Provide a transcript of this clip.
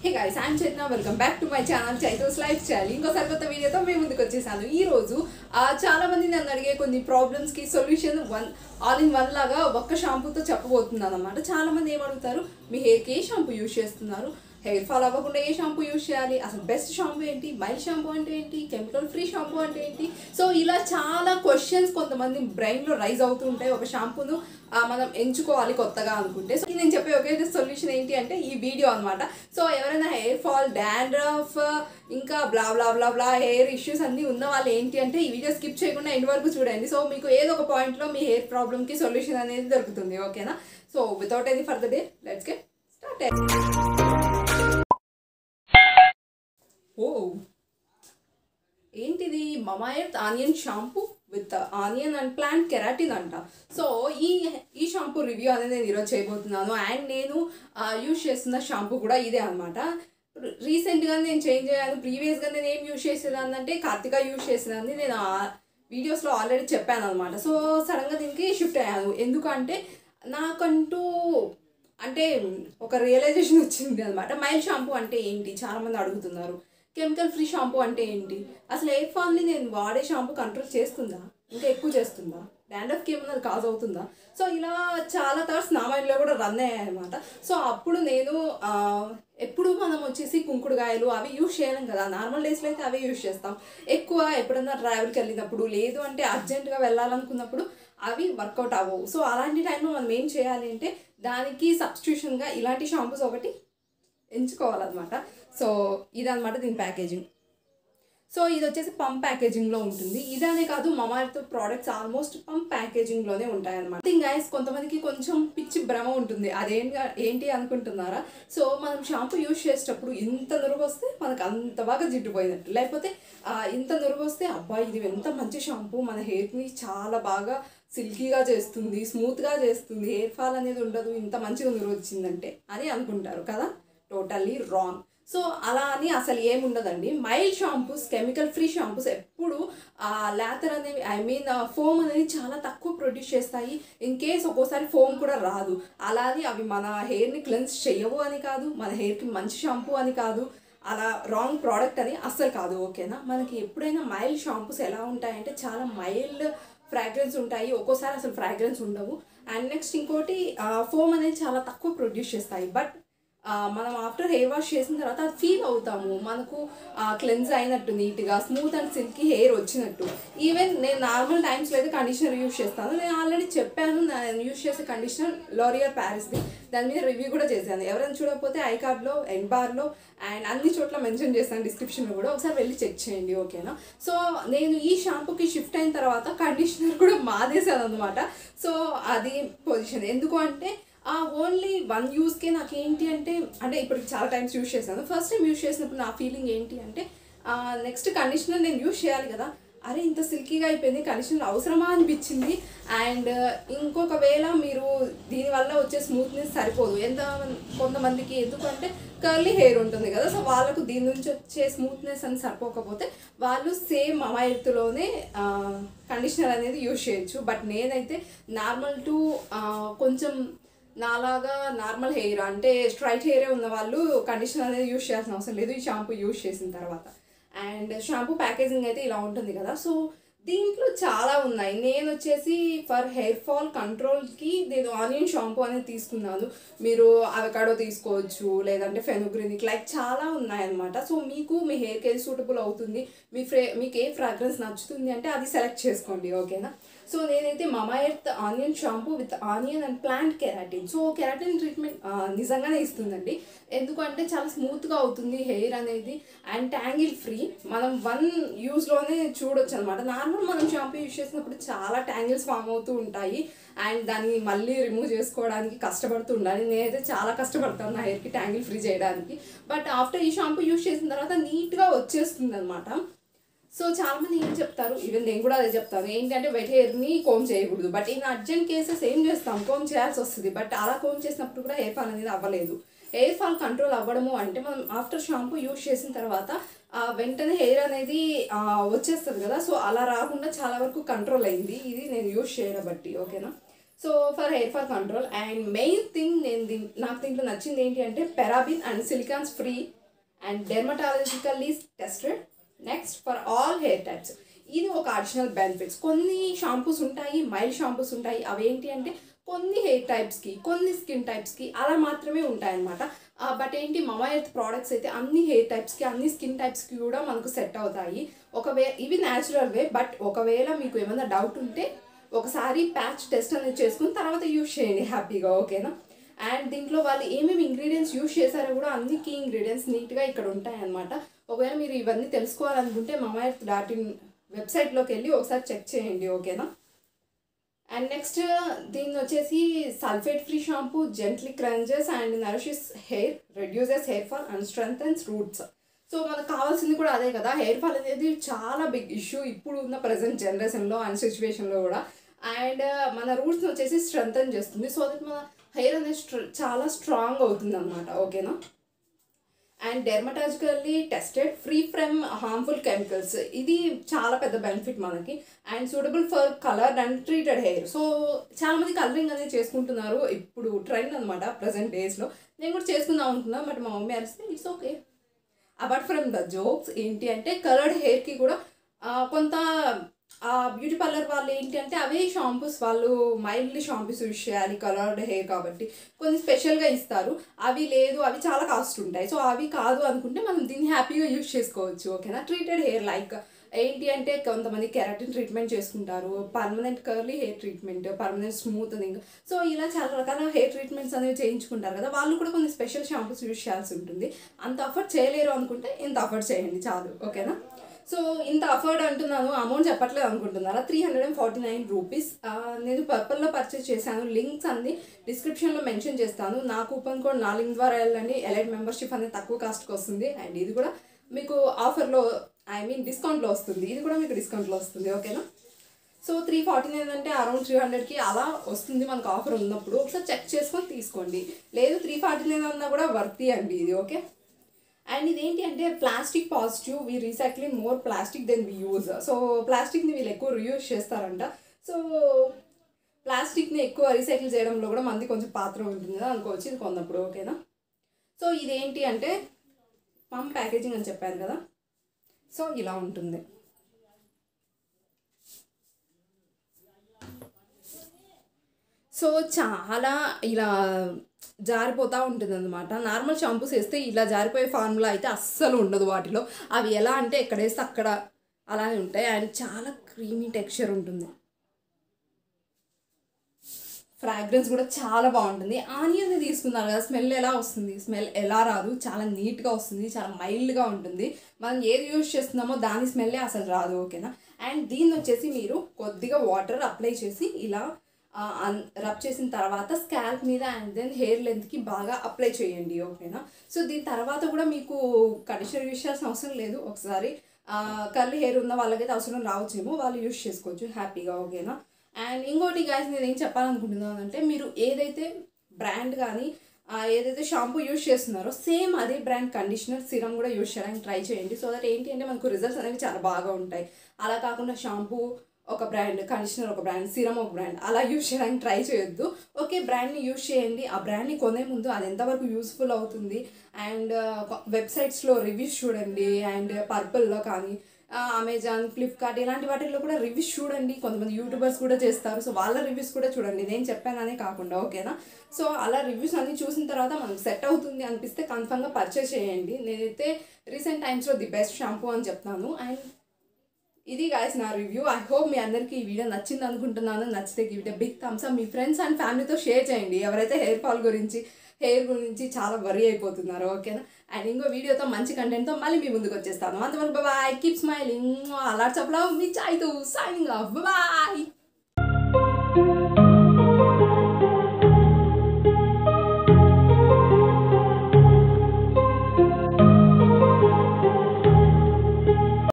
hey guys I'm Chaitanya welcome back to my channel Chaito's lifestyle ఇంకోసారి కొత్త వీడియోతో మేము ముందుకు వచ్చేసాను ఈ రోజు ఆ, చాలా మంది నన్ను అడిగే కొన్ని ప్రాబ్లమ్స్ కి solution one all in one లాగా ఒక్క షాంపూతో చెప్పబోతున్నాను అనమాట చాలా మంది ఏమడుగుతారు మీ హెయిర్కి ఏ షాంపూ యూజ్ చేస్తున్నారు హెయిర్ ఫాల్ అవ్వకుండా ఏ షాంపూ యూజ్ చేయాలి అసలు బెస్ట్ షాంపూ ఏంటి మైల్డ్ షాంపూ అంటే ఏంటి కెమికల్ ఫ్రీ షాంపూ అంటే ఏంటి సో ఇలా చాలా క్వశ్చన్స్ కొంతమంది బ్రెయిన్లో రైజ్ అవుతుంటాయి ఒక షాంపూను ఆ, మనం ఎంచుకోవాలి కొత్తగా అనుకుంటే సో నేను చెప్పే ఒకే సొల్యూషన్ ఏంటి అంటే ఈ వీడియో అనమాట సో ఎవరైనా హెయిర్ ఫాల్ డాండ్రఫ్ ఇంకా బ్లా బ్లా బ్లా బ్లా హెయిర్ ఇష్యూస్ అన్నీ ఉన్న వాళ్ళు ఏంటి అంటే ఈ వీడియో స్కిప్ చేయకుండా ఎండ్ వరకు చూడండి సో మీకు ఏదో ఒక పాయింట్లో మీ హెయిర్ ప్రాబ్లమ్కి సొల్యూషన్ అనేది దొరుకుతుంది ఓకేనా so without any further day let's get start ఓ ఏంటిది Mamaearth onion shampoo with onion and plant keratin అంట సో ఈ ఈ షాంపూ రివ్యూ అనేది నేను ఈరోజు చేయబోతున్నాను అండ్ నేను యూజ్ చేస్తున్న షాంపూ కూడా ఇదే అనమాట రీసెంట్గా నేను చేంజ్ అయ్యాను ప్రీవియస్గా నేను ఏం యూజ్ చేసేదాన్ని అంటే కార్తిక యూజ్ చేసేదాన్ని నేను ఆ వీడియోస్లో ఆల్రెడీ చెప్పాను అనమాట సో సడన్గా దీనికి షిఫ్ట్ అయ్యాను ఎందుకంటే నాకంటూ అంటే ఒక రియలైజేషన్ వచ్చింది అనమాట మైల్ షాంపూ అంటే ఏంటి చాలామంది అడుగుతున్నారు కెమికల్ ఫ్రీ షాంపూ అంటే ఏంటి అసలు హెయిర్ ఫాల్ని నేను వాడే షాంపూ కంట్రోల్ చేస్తుందా ఇంకా ఎక్కువ చేస్తుందా డాండ్రఫ్కి ఏమన్నా కాజ్ అవుతుందా సో ఇలా చాలా థాట్స్ నా మైండ్లో కూడా రన్ అయ్యాయి అనమాట సో అప్పుడు నేను ఆ, ఎప్పుడు మనం వచ్చేసి కుంకుడుకాయలు అవి యూజ్ చేయలేం కదా నార్మల్ డేస్లో అయితే అవే యూజ్ చేస్తాం ఎక్కువ ఎప్పుడన్నా ట్రావెల్కి వెళ్ళినప్పుడు లేదు అంటే అర్జెంటుగా వెళ్ళాలనుకున్నప్పుడు అవి వర్కౌట్ అవ్వవు సో అలాంటి టైంలో మనం ఏం చేయాలి అంటే దానికి సబ్స్టిట్యూషన్గా ఇలాంటి షాంపూస్ ఒకటి ఎంచుకోవాలన్నమాట సో ఇదన్నమాట దీని ప్యాకేజింగ్ సో ఇది వచ్చేసి పంప్ ప్యాకేజింగ్లో ఉంటుంది ఇదనే కాదు మమార్త్ ప్రోడక్ట్స్ ఆల్మోస్ట్ పంప్ ప్యాకేజింగ్లోనే ఉంటాయన్నమాట థింగ్ గైస్ కొంతమందికి కొంచెం పిచ్చి భ్రమ ఉంటుంది అదేంటి ఏంటి అనుకుంటున్నారా సో మనం షాంపూ యూజ్ చేసేటప్పుడు ఇంత నురుగు వస్తే మనకు అంత బాగా జిడ్డు పోయినట్టు లేకపోతే ఆ, ఇంత నురుగు వస్తే అబ్బా ఇది ఎంత మంచి షాంపూ మన హెయిర్ని చాలా బాగా సిల్కీగా చేస్తుంది స్మూత్గా చేస్తుంది హెయిర్ ఫాల్ అనేది ఉండదు ఇంత మంచిగా నురుగు వచ్చిందంటే అని అనుకుంటారు కదా టోటల్లీ రాంగ్ సో అలా అని అసలు ఏముండదండి mild shampoos chemical free shampoos ఎప్పుడు లాతర్ అనేవి ఐ మీన్ ఫోమ్ అనేది చాలా తక్కువ ప్రొడ్యూస్ చేస్తాయి ఇన్ కేస్ ఒక్కోసారి ఫోమ్ కూడా రాదు అలాగే అవి మన హెయిర్ని క్లెన్స్ చేయవు అని కాదు మన హెయిర్కి మంచి షాంపూ అని కాదు అలా రాంగ్ ప్రోడక్ట్ అని అస్సలు కాదు ఓకేనా మనకి ఎప్పుడైనా మైల్డ్ షాంపూస్ ఎలా ఉంటాయంటే చాలా మైల్డ్ ఫ్రాగ్రెన్స్ ఉంటాయి ఒక్కోసారి అసలు ఫ్రాగ్రెన్స్ ఉండవు అండ్ నెక్స్ట్ ఇంకోటి ఫోమ్ అనేది చాలా తక్కువ ప్రొడ్యూస్ చేస్తాయి బట్ ఆ, మనం ఆఫ్టర్ హెయిర్ వాష్ చేసిన తర్వాత అది ఫీల్ అవుతాము మనకు క్లెన్స్ అయినట్టు నీట్గా స్మూత్ అండ్ సిల్కీ హెయిర్ వచ్చినట్టు ఈవెన్ నేను నార్మల్ టైమ్స్లో అయితే కండిషనర్ యూస్ చేస్తాను నేను ఆల్రెడీ చెప్పాను నేను యూస్ చేసే కండిషనర్ లోరియర్ ప్యారిస్ది దాని మీద రివ్యూ కూడా చేశాను ఎవరైనా చూడకపోతే ఐ కార్డ్లో ఎండ్ బార్లో అండ్ అన్ని చోట్ల మెన్షన్ చేస్తాను డిస్క్రిప్షన్లో కూడా ఒకసారి వెళ్ళి చెక్ చేయండి ఓకేనా సో నేను ఈ షాంపూకి షిఫ్ట్ అయిన తర్వాత కండిషనర్ కూడా మాదేశాను అనమాట సో అది పొజిషన్ ఎందుకు అంటే ఆ ఓన్లీ వన్ యూస్కే నాకు ఏంటి అంటే అంటే ఇప్పుడు చాలా టైమ్స్ యూస్ చేశాను ఫస్ట్ టైం యూస్ చేసినప్పుడు నా ఫీలింగ్ ఏంటి అంటే నెక్స్ట్ కండిషనర్ నేను యూస్ చేయాలి కదా అరే ఇంత సిల్కీగా అయిపోయింది కండిషనర్ అవసరమా అనిపించింది అండ్ ఇంకొక వేళ మీరు దీనివల్ల వచ్చే స్మూత్నెస్ సరిపోదు ఎంత కొంతమందికి ఎందుకంటే కర్లీ హెయిర్ ఉంటుంది కదా సో వాళ్ళకు దీని నుంచి వచ్చే స్మూత్నెస్ అని సరిపోకపోతే వాళ్ళు సేమ్ అమాయత్తులోనే కండిషనర్ అనేది యూజ్ చేయొచ్చు బట్ నేనైతే నార్మల్ టు కొంచెం నాలాగా నార్మల్ హెయిర్ అంటే స్ట్రైట్ హెయిరే ఉన్న వాళ్ళు కండిషనర్ అనేది యూజ్ చేయాల్సిన అవసరం లేదు ఈ షాంపూ యూజ్ చేసిన తర్వాత అండ్ షాంపూ ప్యాకేజింగ్ అయితే ఇలా ఉంటుంది కదా సో దీంట్లో చాలా ఉన్నాయి నేను వచ్చేసి ఫర్ హెయిర్ ఫాల్ కంట్రోల్కి నేను ఆనియన్ షాంపూ అనేది తీసుకున్నాను మీరు అవకాడో తీసుకోవచ్చు లేదంటే ఫెనుగ్రినిక్ లైక్ చాలా ఉన్నాయన్నమాట సో మీకు మీ హెయిర్కి ఏది సూటబుల్ అవుతుంది మీ ఫ్రే మీకు ఏ ఫ్రాగ్రెన్స్ నచ్చుతుంది అంటే అది సెలెక్ట్ చేసుకోండి ఓకేనా సో నేనైతే Mamaearth onion shampoo with onion and plant keratin so keratin treatment నిజంగానే ఇస్తుందండి ఎందుకంటే చాలా స్మూత్గా అవుతుంది హెయిర్ అనేది అండ్ ట్యాంగిల్ ఫ్రీ మనం వన్ యూస్లోనే చూడొచ్చు అనమాట నార్మల్ మనం షాంపూ యూస్ చేసినప్పుడు చాలా ట్యాంగిల్స్ ఫామ్ అవుతూ ఉంటాయి అండ్ దాన్ని మళ్ళీ రిమూవ్ చేసుకోవడానికి కష్టపడుతూ ఉండాలి నేనైతే చాలా కష్టపడతాను నా హెయిర్కి ట్యాంగిల్ ఫ్రీ చేయడానికి బట్ ఆఫ్టర్ ఈ షాంపూ యూస్ చేసిన తర్వాత నీట్గా వచ్చేస్తుంది అనమాట సో చాలా మంది ఏం చెప్తారు ఈవెన్ నేను కూడా అదే చెప్తాను ఏంటంటే వెట్ హెయిర్ని కోమ్ చేయకూడదు బట్ ఇన్ అర్జెంట్ కేసెస్ ఏం చేస్తాం కోమ్ చేయాల్సి వస్తుంది బట్ అలా కోమ్ చేసినప్పుడు కూడా హెయిర్ ఫాల్ అనేది అవ్వలేదు హెయిర్ ఫాల్ కంట్రోల్ అవ్వడము అంటే మనం ఆఫ్టర్ షాంపూ యూస్ చేసిన తర్వాత ఆ వెంటనే హెయిర్ అనేది ఆ, వచ్చేస్తుంది కదా సో అలా రాకుండా చాలా వరకు కంట్రోల్ అయింది ఇది నేను యూస్ చేయడం బట్టి ఓకేనా so for hair fall control and main thing నేను దీన్ నాకు దీంట్లో నచ్చింది ఏంటి అంటే paraben and silicones free and dermatologically tested next for all hair types ఇది ఒక అడిషనల్ బెనిఫిట్స్ కొన్ని షాంపూస్ ఉంటాయి మైల్డ్ షాంపూస్ ఉంటాయి అవేంటి అంటే కొన్ని హెయిర్ టైప్స్కి కొన్ని స్కిన్ టైప్స్కి అలా మాత్రమే ఉంటాయన్నమాట బట్ ఏంటి మమ ఎర్త్ ప్రోడక్ట్స్ అయితే అన్ని హెయిర్ టైప్స్కి అన్ని స్కిన్ టైప్స్కి కూడా మనకు సెట్ అవుతాయి ఒకవే ఇవి న్యాచురల్ వే బట్ ఒకవేళ మీకు ఏమైనా డౌట్ ఉంటే ఒకసారి ప్యాచ్ టెస్ట్ అనేది చేసుకుని తర్వాత యూస్ చేయండి హ్యాపీగా ఓకేనా అండ్ దీంట్లో వాళ్ళు ఏమేమి ఇంగ్రీడియంట్స్ యూస్ చేశారో కూడా అన్ని కీ ఇంగ్రీడియంట్స్ నీట్గా ఇక్కడ ఉంటాయన్నమాట ఒకవేళ మీరు ఇవన్నీ తెలుసుకోవాలనుకుంటే మమాయర్త్ డాట్ ఇన్ వెబ్సైట్లోకి వెళ్ళి ఒకసారి చెక్ చేయండి ఓకేనా అండ్ నెక్స్ట్ దీన్ని వచ్చేసి sulphate free shampoo gently cleanses and nourishes hair reduces hair fall and strengthens roots so మనకు కావాల్సింది కూడా అదే కదా హెయిర్ ఫాల్ అనేది చాలా బిగ్ ఇష్యూ ఇప్పుడు ఉన్న ప్రజెంట్ జనరేషన్లో అండ్ సిచ్యువేషన్లో కూడా అండ్ మన రూట్స్ వచ్చేసి స్ట్రెంగ్తన్ చేస్తుంది సో దట్ మన హెయిర్ అనేది స్ట్ర- చాలా స్ట్రాంగ్ అవుతుంది అనమాట ఓకేనా and dermatologically tested free from harmful chemicals ఇది చాలా పెద్ద బెనిఫిట్ మనకి and suitable for colour and treated hair so చాలా మంది కలరింగ్ అనేది చేసుకుంటున్నారు ఇప్పుడు ట్రెండ్ అనమాట ప్రజెంట్ డేస్లో నేను కూడా చేసుకుందాం అనుకున్నా బట్ మా మమ్మీ అరిస్తే it's okay apart from the jokes ఏంటి అంటే కలర్డ్ హెయిర్కి కూడా ఆ, కొంత ఆ బ్యూటీ పార్లర్ వాళ్ళు ఏంటి అంటే అవే షాంపూస్ వాళ్ళు మైల్డ్ షాంపూస్ యూజ్ చేయాలి కలర్డ్ హెయిర్ కాబట్టి కొన్ని స్పెషల్గా ఇస్తారు అవి లేదు అవి చాలా కాస్ట్ ఉంటాయి సో అవి కాదు అనుకుంటే మనం దీన్ని హ్యాపీగా యూజ్ చేసుకోవచ్చు ఓకేనా ట్రీటెడ్ హెయిర్ లైక్ ఏంటి అంటే కొంతమంది కెరాటిన్ ట్రీట్మెంట్ చేసుకుంటారు permanent curly hair treatment permanent smoothening so ఇలా చాలా రకాల హెయిర్ ట్రీట్మెంట్స్ అనేవి చేయించుకుంటారు కదా వాళ్ళు కూడా కొన్ని స్పెషల్ షాంపూస్ యూజ్ చేయాల్సి ఉంటుంది అంత అఫర్ట్ చేయలేరు అనుకుంటే ఇంత అఫర్ట్ చేయండి చాలు ఓకేనా సో ఇంత అఫర్డ్ అంటున్నాను అమౌంట్ చెప్పట్లేదు అనుకుంటున్నారా three hundred and forty nine rupees నేను పర్పల్లో పర్చేస్ చేశాను లింక్స్ అన్ని డిస్క్రిప్షన్లో మెన్షన్ చేస్తాను నా కూపన్ కోడ్ నా లింక్ ద్వారా వెళ్ళండి ఎలైట్ మెంబర్షిప్ అనేది తక్కువ కాస్ట్కి వస్తుంది అండ్ ఇది కూడా మీకు ఆఫర్లో ఐ మీన్ డిస్కౌంట్లో వస్తుంది ఇది కూడా మీకు డిస్కౌంట్లో వస్తుంది ఓకేనా సో త్రీ ఫార్టీ నైన్ అంటే అరౌండ్ త్రీ హండ్రెడ్కి అలా వస్తుంది మనకు ఆఫర్ ఉన్నప్పుడు ఒకసారి చెక్ చేసుకొని తీసుకోండి లేదు త్రీ ఫార్టీ నైన్ అన్నా కూడా వర్తీ అండి ఇది ఓకే అండ్ ఇదేంటి అంటే plastic positive we recycling more plastic then we use so ప్లాస్టిక్ని వీళ్ళు ఎక్కువ రీయూజ్ చేస్తారంట సో ప్లాస్టిక్ని ఎక్కువ రీసైకిల్ చేయడంలో కూడా మంది కొంచెం పాత్ర ఉంటుంది కదా అనుకోవచ్చు ఇది కొన్నప్పుడు ఓకేనా సో ఇదేంటి అంటే పంప్ ప్యాకేజింగ్ అని చెప్పాను కదా సో ఇలా ఉంటుంది సో చాలా ఇలా జారిపోతూ ఉంటుంది అనమాట నార్మల్ షాంపూస్ వేస్తే ఇలా జారిపోయే ఫార్ములా అయితే అస్సలు ఉండదు వాటిలో అవి ఎలా అంటే ఎక్కడ వేస్తే అక్కడ అలానే ఉంటాయి అండ్ చాలా క్రీమీ టెక్స్చర్ ఉంటుంది ఫ్రాగ్రెన్స్ కూడా చాలా బాగుంటుంది ఆనియన్ తీసుకున్నారు కదా స్మెల్ ఎలా వస్తుంది స్మెల్ ఎలా రాదు చాలా నీట్గా వస్తుంది చాలా మైల్డ్గా ఉంటుంది మనం ఏది యూజ్ చేస్తున్నామో దాని స్మెల్లే అసలు రాదు ఓకేనా అండ్ దీన్ని వచ్చేసి మీరు కొద్దిగా వాటర్ అప్లై చేసి ఇలా రబ్ చేసిన తర్వాత స్కాల్ప్ మీద అండ్ దెన్ హెయిర్ లెంత్కి బాగా అప్లై చేయండి ఓకేనా సో దీని తర్వాత కూడా మీకు కండిషనర్ యూజ్ చేయాల్సిన అవసరం లేదు ఒకసారి కర్లీ హెయిర్ ఉన్న వాళ్ళకైతే అవసరం రావచ్చేమో వాళ్ళు యూజ్ చేసుకోవచ్చు హ్యాపీగా ఓకేనా అండ్ ఇంకోటి గాయస్ నేను ఏం చెప్పాలనుకుంటున్నాను అంటే మీరు ఏదైతే బ్రాండ్ కానీ ఆ, ఏదైతే షాంపూ యూజ్ చేస్తున్నారో సేమ్ అదే బ్రాండ్ కండిషనర్ సిరం కూడా యూజ్ చేయడానికి ట్రై చేయండి సో దట్ ఏంటి అంటే మనకు రిజల్ట్స్ అనేవి చాలా బాగా ఉంటాయి అలా కాకుండా షాంపూ ఒక బ్రాండ్ కండిషనర్ ఒక బ్రాండ్ సిరం ఒక బ్రాండ్ అలా యూజ్ చేయడానికి ట్రై చేయొద్దు ఓకే బ్రాండ్ని యూజ్ చేయండి ఆ బ్రాండ్ని కొనే ముందు అది ఎంతవరకు యూస్ఫుల్ అవుతుంది అండ్ వెబ్సైట్స్లో రివ్యూస్ చూడండి అండ్ పర్పుల్లో కానీ అమెజాన్ ఫ్లిప్కార్ట్ ఇలాంటి వాటిల్లో కూడా రివ్యూస్ చూడండి కొంతమంది యూట్యూబర్స్ కూడా చేస్తారు సో వాళ్ళ రివ్యూస్ కూడా చూడండి నేను చెప్పాననే కాకుండా ఓకేనా సో అలా రివ్యూస్ అన్ని చూసిన తర్వాత మనకు సెట్ అవుతుంది అనిపిస్తే కన్ఫర్మ్గా పర్చేస్ చేయండి నేనైతే రీసెంట్ టైమ్స్లో ది బెస్ట్ షాంపూ అని చెప్తాను అండ్ ఇది గాయస్ నా రివ్యూ ఐ హోప్ మీ అందరికీ ఈ వీడియో నచ్చింది అనుకుంటున్నాను నచ్చితే give it big thumbs up మీ ఫ్రెండ్స్ అండ్ ఫ్యామిలీతో షేర్ చేయండి ఎవరైతే హెయిర్ ఫాల్ గురించి హెయిర్ గురించి చాలా వరీ అయిపోతున్నారు ఓకేనా అండ్ ఇంకో వీడియోతో మంచి కంటెంట్తో మళ్ళీ మీ ముందుకు వచ్చేస్తాను అంతవరకు bye keep smiling a lots of love మీ చాయ్తో సైనింగ్ ఆఫ్ బాయ్